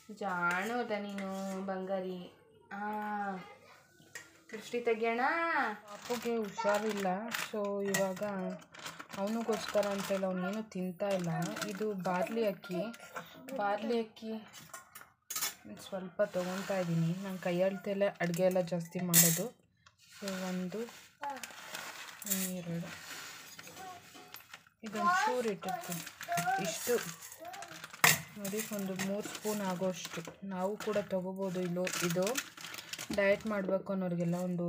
ಜಾಣೋದ ನೀನು ಬಂಗಾರಿ ಹಾಂ ದೃಷ್ಟಿ ತೆಗಿಯೋಣ ಪಾಪುಗೆ ಹುಷಾರಿಲ್ಲ ಸೊ ಇವಾಗ ಅವನಿಗೋಸ್ಕರ ಅಂತೇಳಿ ಅವನೇನು ತಿಂತಾ ಇಲ್ಲ ಇದು ಬಾರ್ಲಿ ಅಕ್ಕಿ ಬಾರ್ಲಿ ಅಕ್ಕಿ ಒಂದ್ ಸ್ವಲ್ಪ ತೊಗೊತಾ ಇದ್ದೀನಿ ನಾನು ಕೈಯಲ್ತೇಲೆ ಅಡುಗೆ ಎಲ್ಲ ಜಾಸ್ತಿ ಮಾಡೋದು ಸೊ ಒಂದು ಎರಡು ಇದೊಂದು ಚೂರು ಇಟ್ಟಿರ್ತೀನಿ ಇಷ್ಟು ನೋಡಿ ಒಂದು ಮೂರು ಸ್ಪೂನ್ ಆಗೋಷ್ಟು ನಾವು ಕೂಡ ತೊಗೋಬೋದು ಇಲ್ಲೋ ಇದು ಡಯಟ್ ಮಾಡಬೇಕು ಅನ್ನೋರಿಗೆಲ್ಲ ಒಂದು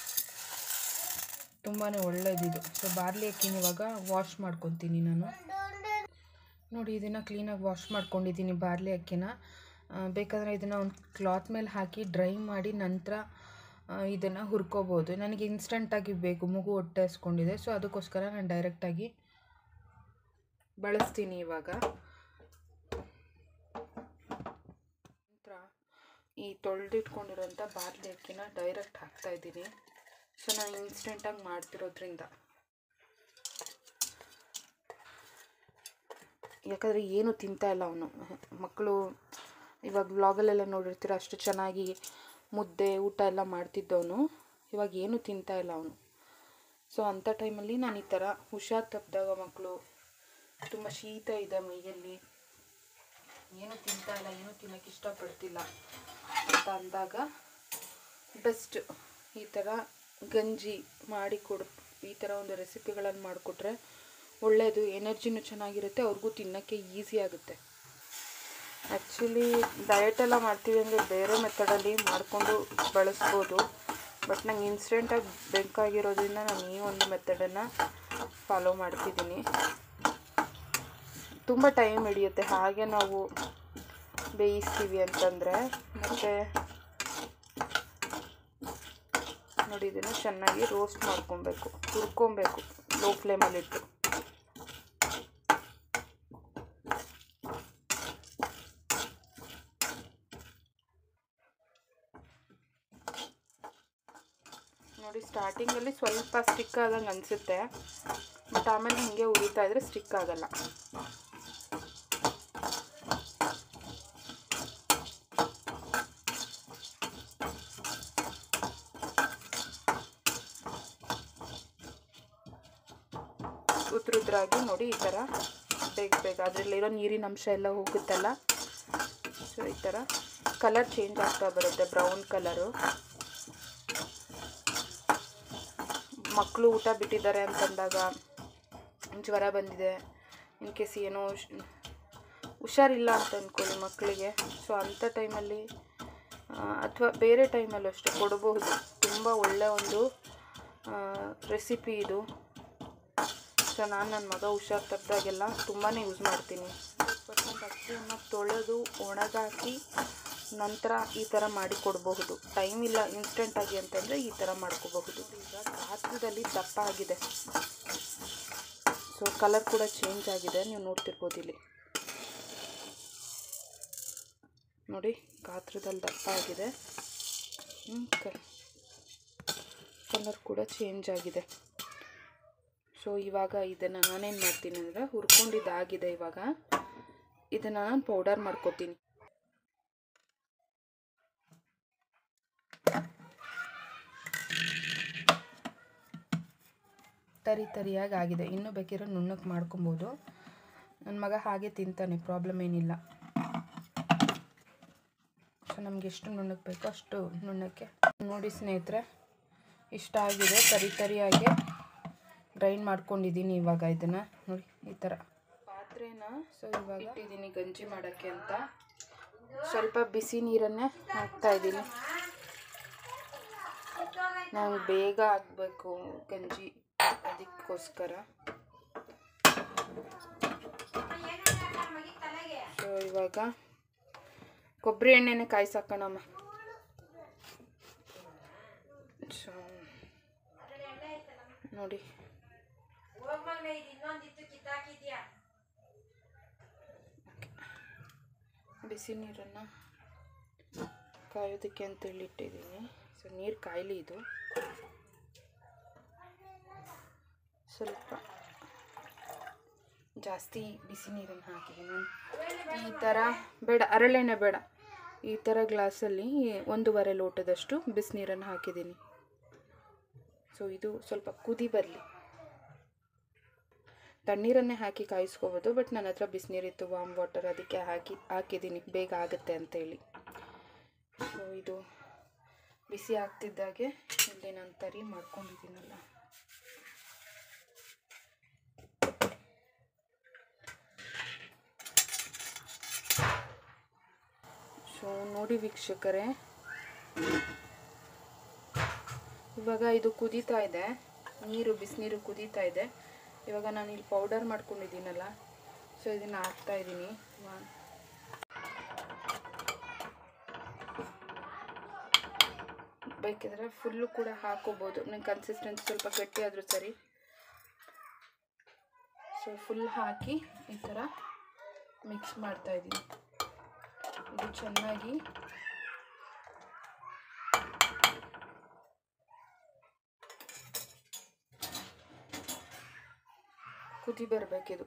ತುಂಬಾ ಒಳ್ಳೇದಿದು ಸೊ ಬಾರ್ಲಿ ಅಕ್ಕಿನ ಇವಾಗ ವಾಶ್ ಮಾಡ್ಕೊತೀನಿ ನಾನು ನೋಡಿ ಇದನ್ನು ಕ್ಲೀನಾಗಿ ವಾಶ್ ಮಾಡ್ಕೊಂಡಿದ್ದೀನಿ ಬಾರ್ಲಿ ಅಕ್ಕಿನ ಆ, ಬೇಕಾದರೆ ಇದನ್ನು ಒಂದು ಕ್ಲಾತ್ ಮೇಲೆ ಹಾಕಿ ಡ್ರೈ ಮಾಡಿ ನಂತರ ಇದನ್ನು ಹುರ್ಕೋಬೋದು ನನಗೆ ಇನ್ಸ್ಟಂಟಾಗಿ ಬೇಕು ಮಗು ಹೊಟ್ಟೆ ಹಸ್ಕೊಂಡಿದೆ ಸೊ ಅದಕ್ಕೋಸ್ಕರ ನಾನು ಡೈರೆಕ್ಟಾಗಿ ಬಳಸ್ತೀನಿ ಇವಾಗ ನಂತರ ಈ ತೊಳೆದಿಟ್ಕೊಂಡಿರೋಂಥ ಬಾರ್ಲಿ ಅಕ್ಕಿನ ಡೈರೆಕ್ಟ್ ಹಾಕ್ತಾ ಇದ್ದೀನಿ ಸೊ ನಾನು ಇನ್ಸ್ಟೆಂಟಾಗಿ ಮಾಡ್ತಿರೋದ್ರಿಂದ ಯಾಕಂದರೆ ಏನು ತಿಂತಾ ಇಲ್ಲ ಅವನು ಮಕ್ಕಳು ಇವಾಗ ವ್ಲಾಗಲ್ಲೆಲ್ಲ ನೋಡಿರ್ತೀರ ಅಷ್ಟು ಚೆನ್ನಾಗಿ ಮುದ್ದೆ ಊಟ ಎಲ್ಲ ಮಾಡ್ತಿದ್ದವನು ಇವಾಗ ಏನು ತಿಂತಾ ಇಲ್ಲ ಅವನು ಸೊ ಅಂಥ ಟೈಮಲ್ಲಿ ನಾನು ಈ ಥರ ಹುಷಾರು ತಪ್ಪಿದಾಗ ಮಕ್ಕಳು ತುಂಬ ಶೀತ ಇದೆ ಮೈಯಲ್ಲಿ ಏನು ತಿಂತಾ ಇಲ್ಲ ಏನು ತಿನ್ನೋಕ್ಕೆ ಇಷ್ಟಪಡ್ತಿಲ್ಲ ಅಂತ ಅಂದಾಗ ಬೆಸ್ಟ್ ಈ ಥರ ಗಂಜಿ ಮಾಡಿ ಕೊಡು ಈ ಥರ ಒಂದು ರೆಸಿಪಿಗಳನ್ನು ಮಾಡಿಕೊಟ್ರೆ ಒಳ್ಳೆಯದು ಎನರ್ಜಿನೂ ಚೆನ್ನಾಗಿರುತ್ತೆ ಅವ್ರಿಗೂ ತಿನ್ನೋಕ್ಕೆ ಈಸಿ ಆಗುತ್ತೆ ಆ್ಯಕ್ಚುಲಿ ಡಯಟ್ ಎಲ್ಲ ಮಾಡ್ತೀವಿ ಅಂದರೆ ಬೇರೆ ಮೆಥಡಲ್ಲಿ ಮಾಡಿಕೊಂಡು ಬಳಸ್ಬೋದು ಬಟ್ ನಂಗೆ ಇನ್ಸ್ಟೆಂಟಾಗಿ ಬೇಕಾಗಿರೋದ್ರಿಂದ ನಾನು ಈ ಒಂದು ಮೆಥಡನ್ನು ಫಾಲೋ ಮಾಡ್ತಿದ್ದೀನಿ ತುಂಬ ಟೈಮ್ ಹಿಡಿಯುತ್ತೆ ಹಾಗೆ ನಾವು ಬೇಯಿಸ್ತೀವಿ ಅಂತಂದರೆ ಮತ್ತು ನೋಡಿ ಇದನ್ನು ಚೆನ್ನಾಗಿ ರೋಸ್ಟ್ ಮಾಡ್ಕೊಬೇಕು ಹುರ್ಕೊಬೇಕು ಲೋ ಫ್ಲೇಮಲ್ಲಿಟ್ಟು ನೋಡಿ ಸ್ಟಾರ್ಟಿಂಗಲ್ಲಿ ಸ್ವಲ್ಪ ಸ್ಟಿಕ್ ಆದಂಗೆ ಅನಿಸುತ್ತೆ ಬಟ್ ಆಮೇಲೆ ಹೀಗೆ ಉರಿತಾ ಇದ್ರೆ ಸ್ಟಿಕ್ ಆಗಲ್ಲ ಉದ್ರುದ್ರಾಗಿ ನೋಡಿ ಈ ಥರ ಬೇಗ ಬೇಗ ಅದರಲ್ಲಿರೋ ನೀರಿನ ಅಂಶ ಎಲ್ಲ ಹೋಗುತ್ತಲ್ಲ ಸೊ ಈ ಥರ ಕಲರ್ ಚೇಂಜ್ ಆಗ್ತಾ ಬರುತ್ತೆ ಬ್ರೌನ್ ಕಲರು ಮಕ್ಕಳು ಊಟ ಬಿಟ್ಟಿದ್ದಾರೆ ಅಂತಂದಾಗ ಜ್ವರ ಬಂದಿದೆ ಇನ್ ಕೇಸ್ ಏನೋ ಹುಷ್- ಹುಷಾರಿಲ್ಲ ಅಂತ ಅಂದ್ಕೊಳ್ಳಿ ಮಕ್ಕಳಿಗೆ ಸೊ ಅಂಥ ಟೈಮಲ್ಲಿ ಅಥವಾ ಬೇರೆ ಟೈಮಲ್ಲೂ ಅಷ್ಟೇ ಕೊಡಬಹುದು ತುಂಬ ಒಳ್ಳೆಯ ಒಂದು ರೆಸಿಪಿ ಇದು ಸೊ ನಾನು ನನ್ನ ಮಗ ಹುಷಾರು ತಪ್ಪಿದಾಗೆಲ್ಲ ತುಂಬಾ ಯೂಸ್ ಮಾಡ್ತೀನಿ ಪರ್ಸೆಂಟ್ ಅಕ್ಕಿಯನ್ನು ತೊಳೆದು ಒಣಗಾಕಿ ನಂತರ ಈ ಥರ ಮಾಡಿ ಕೊಡಬಹುದು ಟೈಮ್ ಇಲ್ಲ ಇನ್ಸ್ಟೆಂಟಾಗಿ ಅಂತಂದರೆ ಈ ಥರ ಮಾಡ್ಕೋಬಹುದು ಈಗ ಗಾತ್ರದಲ್ಲಿ ದಪ್ಪ ಆಗಿದೆ ಸೊ ಕಲರ್ ಕೂಡ ಚೇಂಜ್ ಆಗಿದೆ ನೀವು ನೋಡ್ತಿರ್ಬೋದು ಇಲ್ಲಿ ನೋಡಿ ಗಾತ್ರದಲ್ಲಿ ದಪ್ಪ ಆಗಿದೆ ಕಲರ್ ಕೂಡ ಚೇಂಜ್ ಆಗಿದೆ ಸೊ ಇವಾಗ ಇದನ್ನು ನಾನೇನು ಮಾಡ್ತೀನಿ ಅಂದರೆ ಹುರ್ಕೊಂಡಿದ್ದಾಗಿದೆ ಇವಾಗ ಇದನ್ನು ನಾನು ಪೌಡರ್ ಮಾಡ್ಕೊತೀನಿ ತರಿ ತರಿಯಾಗಿ ಆಗಿದೆ ಇನ್ನೂ ಬೇಕಿರೋ ನುಣ್ಣಕ್ಕೆ ಮಾಡ್ಕೊಬೋದು ನನ್ನ ಮಗ ಹಾಗೆ ತಿಂತಾನೆ ಪ್ರಾಬ್ಲಮ್ ಏನಿಲ್ಲ ಸೊ ನಮ್ಗೆ ಎಷ್ಟು ನುಣ್ಣಕ್ಕೆ ಬೇಕೋ ಅಷ್ಟು ನುಣ್ಣಕ್ಕೆ ನೋಡಿ ಸ್ನೇಹಿತರೆ ಇಷ್ಟ ಆಗಿದೆ ತರಿ ತರಿಯಾಗಿ ಗ್ರೈಂಡ್ ಮಾಡ್ಕೊಂಡಿದ್ದೀನಿ ಇವಾಗ ಇದನ್ನು ನೋಡಿ ಈ ಥರ ಪಾತ್ರೆನ ಸೊ ಇವಾಗ ಇಟ್ಟಿದ್ದೀನಿ ಗಂಜಿ ಮಾಡೋಕ್ಕೆ ಅಂತ ಸ್ವಲ್ಪ ಬಿಸಿ ನೀರನ್ನೇ ಹಾಕ್ತಾ ಇದ್ದೀನಿ ನಂಗೆ ಬೇಗ ಆಗಬೇಕು ಗಂಜಿ ಅದಕ್ಕೋಸ್ಕರ ಸೊ ಇವಾಗ ಕೊಬ್ಬರಿ ಎಣ್ಣೆನೇ ಕಾಯ್ಸಾಕೋಣಮ್ಮ ಸೊ ನೋಡಿ ಬಿಸಿ ನೀರನ್ನು ಕಾಯೋದಕ್ಕೆ ಅಂತೇಳಿ ಇಟ್ಟಿದ್ದೀನಿ ಸೊ ನೀರು ಕಾಯಲಿ ಇದು ಸ್ವಲ್ಪ ಜಾಸ್ತಿ ಬಿಸಿ ನೀರನ್ನು ಹಾಕಿದ್ದೀನಿ ಈ ಥರ ಬೇಡ ಹರಳೆಣ್ಣೆ ಬೇಡ ಈ ಥರ ಗ್ಲಾಸಲ್ಲಿ ಒಂದೂವರೆ ಲೋಟದಷ್ಟು ಬಿಸಿನೀರನ್ನು ಹಾಕಿದ್ದೀನಿ ಸೊ ಇದು ಸ್ವಲ್ಪ ಕುದಿ ಬರಲಿ ತಣ್ಣೀರನ್ನೇ ಹಾಕಿ ಕಾಯಿಸ್ಕೋಬೋದು ಬಟ್ ನನ್ನ ಹತ್ರ ಬಿಸಿನೀರಿತ್ತು ವಾಮ್ ವಾಟರ್ ಅದಕ್ಕೆ ಹಾಕಿ ಹಾಕಿದ್ದೀನಿ ಬೇಗ ಆಗುತ್ತೆ ಅಂತೇಳಿ ಸೊ ಇದು ಬಿಸಿ ಆಗ್ತಿದ್ದಾಗೆ ಇಲ್ಲಿ ನಾನು ತರಿ ಮಾಡ್ಕೊಂಡಿದ್ದೀನಲ್ಲ ಸೊ ನೋಡಿ ವೀಕ್ಷಕರೇ ಇವಾಗ ಇದು ಕುದೀತಾ ಇದೆ ನೀರು ಬಿಸಿನೀರು ಕುದೀತಾ ಇದೆ ಇವಾಗ ನಾನು ಇಲ್ಲಿ ಪೌಡರ್ ಮಾಡ್ಕೊಂಡಿದ್ದೀನಲ್ಲ ಸೊ ಇದನ್ನು ಹಾಕ್ತಾ ಇದ್ದೀನಿ ಬೇಕಿದ್ರೆ ಫುಲ್ಲು ಕೂಡ ಹಾಕೋಬೋದು ನಂಗೆ ಕನ್ಸಿಸ್ಟೆನ್ಸಿ ಸ್ವಲ್ಪ ಗಟ್ಟಿ ಆದರೂ ಸರಿ ಸೊ ಫುಲ್ ಹಾಕಿ ಈ ಥರ ಮಿಕ್ಸ್ ಮಾಡ್ತಾ ಇದ್ದೀನಿ ಇದು ಚೆನ್ನಾಗಿ ಕುದಿ ಬರಬೇಕಿದು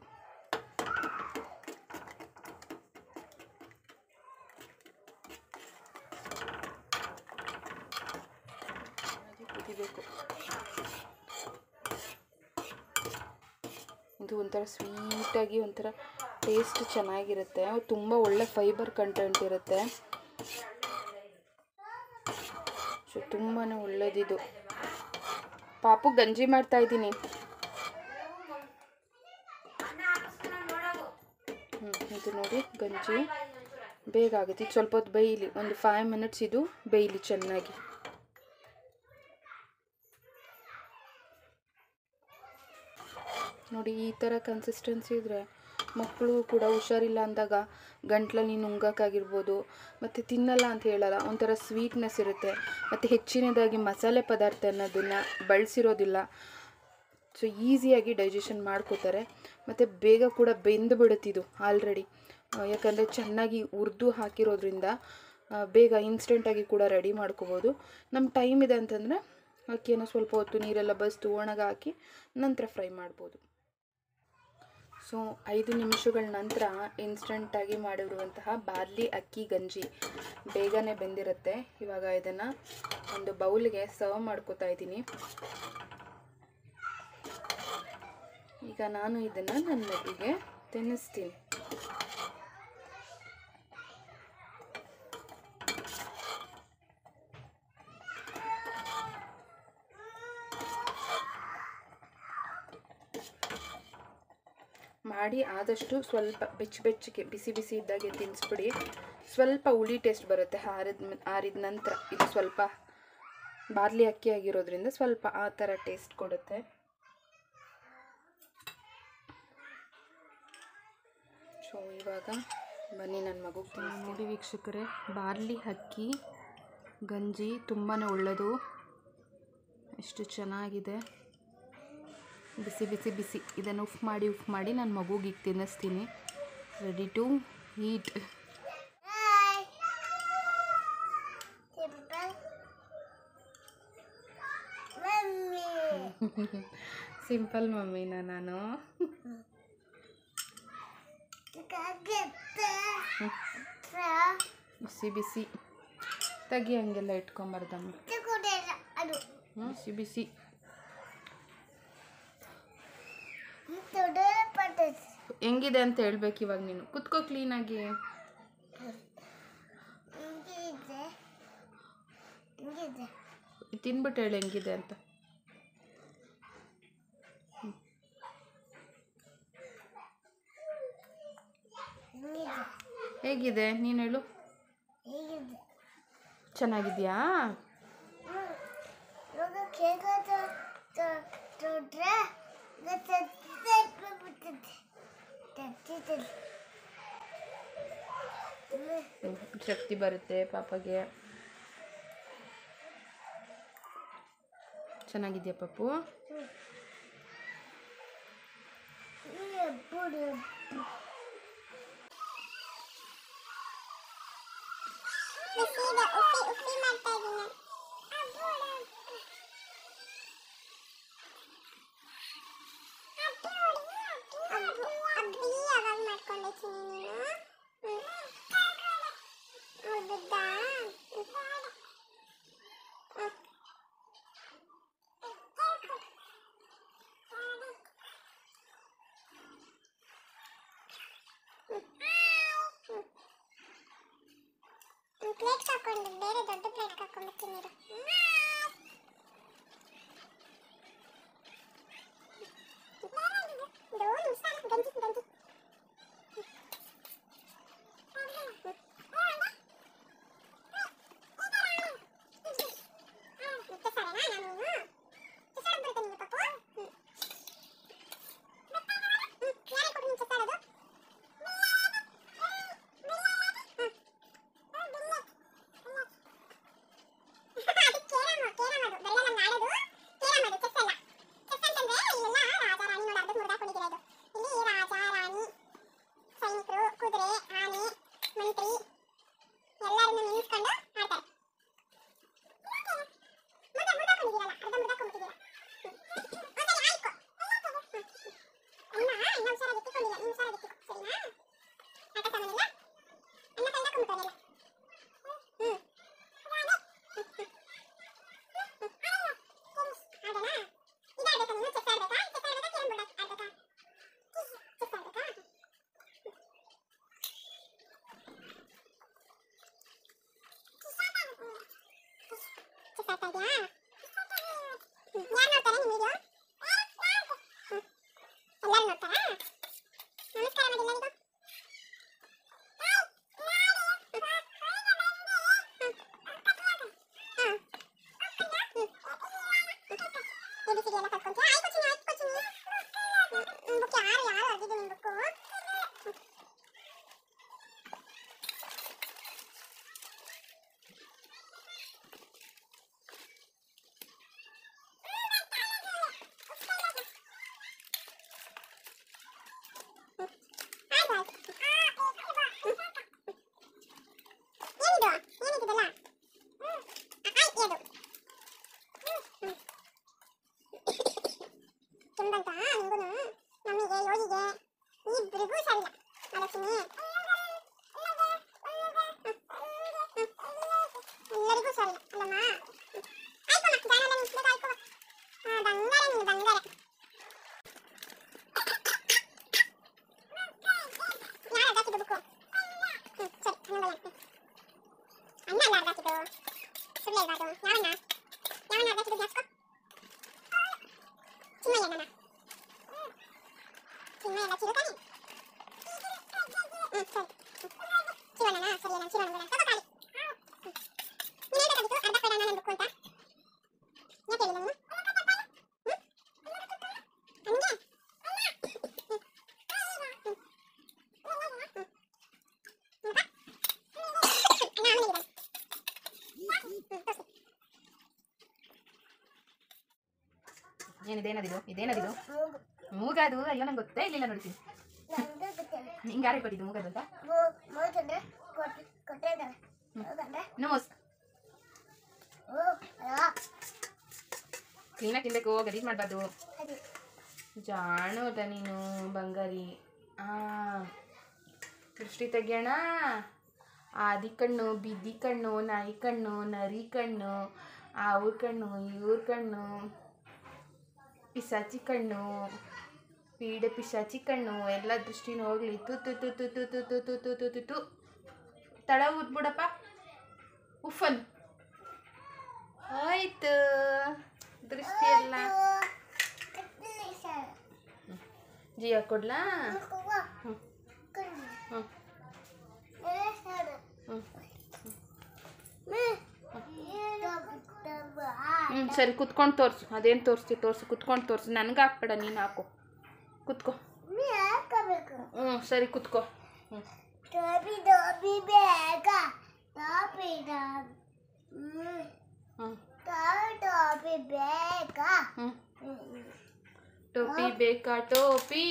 ಕುದಿಬೇಕು ಇದು ಒಂಥರ ಸ್ವೀಟಾಗಿ ಒಂಥರ ಟೇಸ್ಟ್ ಚೆನ್ನಾಗಿರುತ್ತೆ ತುಂಬ ಒಳ್ಳೆ ಫೈಬರ್ ಕಂಟೆಂಟ್ ಇರುತ್ತೆ ಸೊ ತುಂಬಾ ಒಳ್ಳೇದಿದು ಪಾಪು ಗಂಜಿ ಮಾಡ್ತಾ ಇದ್ದೀನಿ ಹ್ಞೂ ಇದು ನೋಡಿ ಗಂಜಿ ಬೇಗ ಆಗುತ್ತೆ ಇದು ಸ್ವಲ್ಪ ಹೊತ್ತು ಬೇಯಲಿ ಒಂದು ಫೈವ್ ಮಿನಿಟ್ಸ್ ಇದು ಬೇಯಲಿ ಚೆನ್ನಾಗಿ ನೋಡಿ ಈ ಥರ ಕನ್ಸಿಸ್ಟೆನ್ಸಿ ಇದ್ದರೆ ಮಕ್ಕಳು ಕೂಡ ಹುಷಾರಿಲ್ಲ ಅಂದಾಗ ಗಂಟ್ಲಲ್ಲಿ ನುಂಗಕ್ಕಾಗಿರ್ಬೋದು ಮತ್ತು ತಿನ್ನಲ್ಲ ಅಂತ ಹೇಳಲ್ಲ ಒಂಥರ ಸ್ವೀಟ್ನೆಸ್ ಇರುತ್ತೆ ಮತ್ತು ಹೆಚ್ಚಿನದಾಗಿ ಮಸಾಲೆ ಪದಾರ್ಥ ಅನ್ನೋದನ್ನು ಬಳಸಿರೋದಿಲ್ಲ ಸೊ ಈಸಿಯಾಗಿ ಡೈಜೆಷನ್ ಮಾಡ್ಕೋತಾರೆ ಮತ್ತು ಬೇಗ ಕೂಡ ಬೆಂದು ಬಿಡುತ್ತಿದ್ದು ಆಲ್ರೆಡಿ ಯಾಕಂದರೆ ಚೆನ್ನಾಗಿ ಹುರಿದು ಹಾಕಿರೋದ್ರಿಂದ ಆ, ಬೇಗ ಇನ್ಸ್ಟೆಂಟಾಗಿ ಕೂಡ ರೆಡಿ ಮಾಡ್ಕೋಬೋದು ನಮ್ಮ ಟೈಮ್ ಇದೆ ಅಂತಂದರೆ ಅಕ್ಕಿಯನ್ನು ಸ್ವಲ್ಪ ಹೊತ್ತು ನೀರೆಲ್ಲ ಬಸ್ತು ಒಣಗ ಹಾಕಿ ನಂತರ ಫ್ರೈ ಮಾಡ್ಬೋದು ಸೊ ಐದು ನಿಮಿಷಗಳ ನಂತರ ಇನ್ಸ್ಟಂಟಾಗಿ ಮಾಡಿರುವಂತಹ ಬಾರ್ಲಿ ಅಕ್ಕಿ ಗಂಜಿ ಬೇಗನೆ ಬೆಂದಿರುತ್ತೆ ಇವಾಗ ಇದನ್ನು ಒಂದು ಬೌಲ್ಗೆ ಸರ್ವ್ ಮಾಡ್ಕೋತಾ ಇದ್ದೀನಿ ಈಗ ನಾನು ಇದನ್ನು ನನ್ನ ಮಗುಗೆ ತಿನ್ನಿಸ್ತೀನಿ ಮಾಡಿ ಆದಷ್ಟು ಸ್ವಲ್ಪ ಬೆಚ್ಚ ಬೆಚ್ಚಗೆ ಬಿಸಿ ಬಿಸಿ ಇದ್ದಾಗೆ ತಿನ್ನಿಸ್ಬಿಡಿ ಸ್ವಲ್ಪ ಹುಳಿ ಟೇಸ್ಟ್ ಬರುತ್ತೆ ಆರಿದ ಆರಿದ ನಂತರ ಇದು ಸ್ವಲ್ಪ ಬಾರ್ಲಿ ಅಕ್ಕಿ ಆಗಿರೋದ್ರಿಂದ ಸ್ವಲ್ಪ ಆ ಥರ ಟೇಸ್ಟ್ ಕೊಡುತ್ತೆ ಸೊ ಇವಾಗ ಬನ್ನಿ ನನ್ನ ಮಗು ನೋಡಿ ವೀಕ್ಷಕರೇ ಬಾರ್ಲಿ ಅಕ್ಕಿ ಗಂಜಿ ತುಂಬಾ ಒಳ್ಳೆಯದು ಎಷ್ಟು ಚೆನ್ನಾಗಿದೆ ಬಿಸಿ ಬಿಸಿ ಬಿಸಿ ಇದನ್ನು ಉಫ್ ಮಾಡಿ ಉಫ್ ಮಾಡಿ ನನ್ನ ಮಗುಗೆ ಈಗ ತಿನ್ನಿಸ್ತೀನಿ ರೆಡಿ ಟು ಈಟ್ ಸಿಂಪಲ್ ಮಮ್ಮಿನ ನಾನು ಬಿಸಿ ಬಿಸಿ ತೆಗಿ ಹಂಗೆಲ್ಲ ಇಟ್ಕೊಂಬಾರ್ದಮ್ಮ ಬಿಸಿ ಬಿಸಿ ಹೆಂಗಿದೆ ಅಂತ ಹೇಳ್ಬೇಕು ಇವಾಗ ನೀನು ಕುತ್ಕೋ ಕ್ಲೀನಾಗಿ ತಿನ್ಬಿಟ್ಟು ಹೇಳು ಹೆಂಗಿದೆ ಅಂತ ಹೇಗಿದೆ ನೀನು ಹೇಳು ಚೆನ್ನಾಗಿದ್ಯಾ ಹ್ಮ್, ಶಕ್ತಿ ಬರುತ್ತೆ ಪಾಪಗೆ ಚೆನ್ನಾಗಿದ್ಯಾ ಪಪ್ಪು ಪ್ಲೇಟ್ ಹಾಕೊಂಡು ಬೇರೆ ದೊಡ್ಡ ಪ್ಲೇಟ್ ಹಾಕೊಂಡ್ಬಿಡ್ತೀನಿ ಇರು ಇದು ನಿಮಿಷ ಗಂಜಿ ಗಂಜಿ ಸೈನಿಕರು ಕುದುರೆ ಆನೆ ಮಂತ್ರಿ ಎಲ್ಲರನ್ನ ನಿಲ್ಲಿಸ್ಕೊಂಡು ಆಡ್ತಾರೆ ಮುದ್ದೆ ಮುದ್ದಾಕೊಂಡಿದ್ದೀರಲ್ಲ ಅರ್ಧ ಮುದ್ದಾಕೊಂಡ್ಬಿಟ್ಟಿದ್ದೀರ ಒಂದ್ಸರಿ ಆಯ್ತು ಅನ್ನ ಇನ್ನ ಹುಷಾರಾಗಿ ಎತ್ತಿಕೊಂಡಿಲ್ಲ ನೀನು ಹುಷಾರಾಗಿ ಎತ್ತಿಕೊ ಸರಿನಾ ಆಟ ಸಾಮಾನೆಲ್ಲ ಅನ್ನ ಕಲ್ದಾಕೊಂಡ್ಬಿಟ್ಟವನೆಲ್ಲ ಹ್ಮ್ ಆಡೋಣ ಇದಾಡ್ಬೇಕಾ ನೀನು ಚೆಸ್ ಆಡ್ಬೇಕಾ ಚೆಸ್ ಆಡ್ಬೇಕಾ ಕ್ಯಾರಂ ಬೋರ್ಡ್ ಆಡ್ಬೇಕಾ ಚೆಸ್ ಆಡ್ಬೇಕಾ ಚೆಸ್ ಆಡ್ತಾ ಇದೆಯಾ ಯಾರು ನೋಡ್ತಾರೆ ನಿಮ್ಮ ವಿಡಿಯೋ ಎಲ್ಲರೂ ನೋಡ್ತಾರಾ ನಮಸ್ಕಾರ ಮಾಡಿ ಎಲ್ಲರಿಗೂ ABCD ಎಲ್ಲ ಕಲ್ತ್ಕೊಂತೀಯಾ? ಆಯ್ತು ಚಿನ್ನಿ, ಆಯ್ತು ಚಿನ್ನಿ. ಹ್ಮ್, book ಯಾರು ಯಾರು ಹೊರ್ದಿದ್ದು ನಿನ್ book? ಆಯ್ತು, ಆಯ್ತು. ಏನಿದು? ಏನಿದಿದೆಲ್ಲ? ಆ, ಆಯ್ತು, ಅದು. ಹ್ಮ್. ಕೆಂಬಂತ ನಿಂಗುನು ನಮಗೆ ಯೋಗಿಗೆ ಇಬ್ಬರಿಗೂ ಸರಿಲ್ಲ ಮಲಕ್ಷ್ಮಿ ಎಲ್ಲರಿಗೂ ಸರಿಲ್ಲ ಅಲ್ಲಮ್ಮ ಆಯ್ಕಮ್ಮ ಗಾನೆಲ್ಲ ನಿಂತ್ಬೇಕು ಆಯ್ಕೋ ಹಾ ಬಂಗಾರ ನೀನು ಬಂಗಾರ ಯಾರು ಅದಾಕಿದ್ದು ಬುಕ್ಕು ಹ್ಞೂ ಸರಿ ಹಣ್ಣುಗಳ ಅಣ್ಣ ಅಲ್ಲ ಅದಾಕಿದ್ದು ಸುಳ್ಳು ಹೇಳ್ಬಾರ್ದು ಯಾವಣ್ಣ ಯಾವಣ್ಣ ಅದಾಕಿದ್ದು ಜಾಸ್ಕೋ ಚಿನ್ನಯ್ಯಣ್ಣನ ಚಿನ್ನ ಎಲ್ಲ ಚಿರುತಾನೆ ಹ್ಞೂ ಸರಿ ಶಿವಣ್ಣನ ಸರಿ ನಾನು ಶಿವಣ್ಣನ ತಗೋ ತಾಳಿ ನೀನೇ ಬೇಕಾಗಿತ್ತು ಅರ್ಧ ಪೇಡ ನನ್ನ ಬುಕ್ಕು ಅಂತ ಯಾಕೆ ಹೇಳಿಲ್ಲ ನೀನು ಹ್ಞೂ ಹಂಗೆ ಏನಿದೆ ಏನದಿದು ಇದೇನದಿದು ಮೂಗದು ಅಯ್ಯೋ ನಂಗೆ ಗೊತ್ತೇ ಇರಲಿಲ್ಲ ನೋಡ್ತೀನಿ ನಿಂಗೆ ಯಾರು ಕೊಟ್ಟಿದ್ದು ಮೂಗದು ಅಂತ ನೋಸ್ ಕ್ಲೀನಾಗಿ ತಿನ್ಬೇಕು ಗಲೀಜ್ ಮಾಡಬಾರ್ದು ಜಾಣೋಟ ನೀನು ಬಂಗಾರಿ ಆ ದೃಷ್ಟಿ ತೆಗಿಯೋಣ ಆದಿ ಕಣ್ಣು ಬಿದ್ದಿ ಕಣ್ಣು ನಾಯಿ ಕಣ್ಣು ನರಿ ಕಣ್ಣು ಅವ್ರ ಕಣ್ಣು ಇವ್ರ ಕಣ್ಣು ಪಿಸಾಚಿ ಕಣ್ಣು ಪೀಡೆ ಪಿಶಾಚಿ ಕಣ್ಣು ಎಲ್ಲ ದೃಷ್ಟಿನೂ ಹೋಗ್ಲಿ ತು ತು ತು ತು ತು ತು ತು ತು ತು ತು ತು ತು ತಳ ಊದ್ಬಿಡಪ್ಪ ಉಫನ್ ಆಯ್ತು ದೃಷ್ಟಿ ಎಲ್ಲ ಜಿಯೋ ಕೊಡ್ಲಾ ಹ್ಞೂ ಹ್ಞೂ ಹ್ಞೂ ಹ್ಞೂ ಸರಿ ಕುತ್ಕೊಂಡು ತೋರಿಸು ಅದೇನು ತೋರಿಸ್ತಿ ತೋರಿಸು ಕುತ್ಕೊಂಡು ತೋರಿಸು ನನಗೆ ಹಾಕ್ಬೇಡ ನೀನು ಹಾಕು ಕುತ್ಕೋ ಹ್ಞೂ ಸರಿ ಕುತ್ಕೋ ಹ್ಞೂ ಹ್ಞೂ ಹ್ಞೂ ಟೋಪಿ ಬೇಕಾ ಟೋಪಿ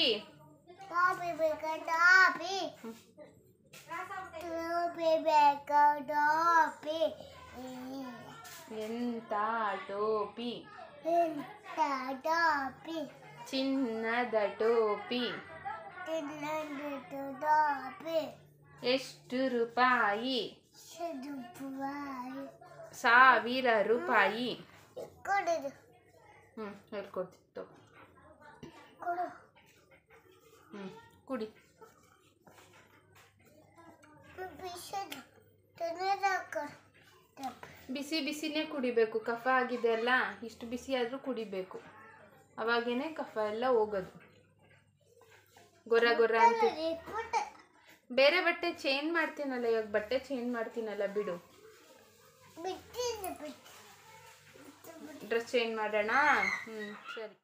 ಎಂತ ಟೋಪಿ ಚಿನ್ನದ ಟೋಪಿ ಎಷ್ಟು ರೂಪಾಯಿ ಸಾವಿರ ರೂಪಾಯಿ ಕೊಡೋದು ಹ್ಞೂ ಹೇಳ್ಕೊಡ್ತಿತ್ತು ಕೊಡು ಹ್ಞೂ ಕುಡಿ ಬಿಸದು ತಿನ್ನೋದಾಕ ಬಿಸಿ ಬಿಸಿನೇ ಕುಡಿಬೇಕು ಕಫ ಆಗಿದೆ ಅಲ್ಲ ಇಷ್ಟು ಬಿಸಿ ಆದರೂ ಕುಡಿಬೇಕು ಅವಾಗೇನೆ ಕಫ ಎಲ್ಲ ಹೋಗೋದು ಗೊರ ಗೊರ ಅಂತ ಬೇರೆ ಬಟ್ಟೆ ಚೇಂಜ್ ಮಾಡ್ತೀನಲ್ಲ ಇವಾಗ ಬಟ್ಟೆ ಚೇಂಜ್ ಮಾಡ್ತೀನಲ್ಲ ಬಿಡು ಬಿಟ್ಟಿದ್ದು ಬಿಟ್ಟು ಡ್ರೆಸ್ ಚೇಂಜ್ ಮಾಡೋಣ ಹ್ಞೂ ಸರಿ